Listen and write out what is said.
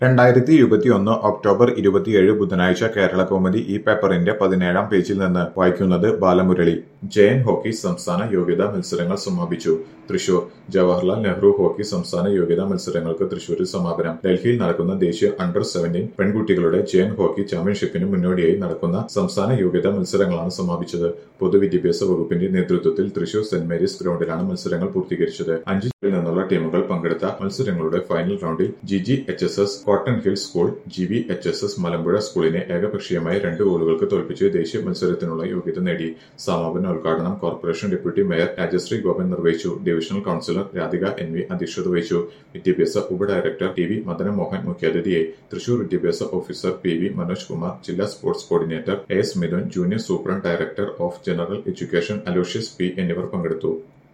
രണ്ടായിരത്തി ഇരുപത്തിയൊന്ന് ഒക്ടോബർ ഇരുപത്തിയേഴ് ബുധനാഴ്ച കേരള കൗമുദി ഈ പേപ്പറിന്റെ പതിനേഴാം പേജിൽ നിന്ന് വായിക്കുന്നത് ബാലമുരളി ജയൻ ഹോക്കി സംസ്ഥാന യോഗ്യതാ മത്സരങ്ങൾ സമാപിച്ചു തൃശൂർ ജവഹർലാൽ നെഹ്റു ഹോക്കി സംസ്ഥാന യോഗ്യതാ മത്സരങ്ങൾക്ക് തൃശൂരിൽ സമാപനം ഡൽഹിയിൽ നടക്കുന്ന ദേശീയ അണ്ടർ സെവന്റീൻ പെൺകുട്ടികളുടെ ജയൻ ഹോക്കി ചാമ്പ്യൻഷിപ്പിന് മുന്നോടിയായി നടക്കുന്ന സംസ്ഥാന യോഗ്യതാ മത്സരങ്ങളാണ് സമാപിച്ചത് പൊതുവിദ്യാഭ്യാസ വകുപ്പിന്റെ നേതൃത്വത്തിൽ തൃശൂർ സെന്റ് മേരീസ് ഗ്രൗണ്ടിലാണ് മത്സരങ്ങൾ പൂർത്തീകരിച്ചത് അഞ്ച് ജില്ലയിൽ നിന്നുള്ള ടീമുകൾ പങ്കെടുത്ത മത്സരങ്ങളുടെ final round G G H S S cotton hill school G V H S S Malampuzha സ്കൂളിനെ ഏകപക്ഷീയമായി രണ്ട് ഗോളുകൾക്ക് തോൽപ്പിച്ച് ദേശീയ മത്സരത്തിനുള്ള യോഗ്യത നേടി സമാപന ഉദ്ഘാടനം corporation deputy mayor Rajasree Gopan നിർവഹിച്ചു divisional councillor Radhika N V അധ്യക്ഷത വഹിച്ചു വിദ്യാഭ്യാസ ഉപഡയറക്ടർ ടി വി മദനമോഹൻ മുഖ്യാതിഥിയായി തൃശൂർ വിദ്യാഭ്യാസ officer P V Manoj Kumar ജില്ലാ sports coordinator A S Mithun junior superintendent director of general education Aloysius P എന്നിവർ പങ്കെടുത്തു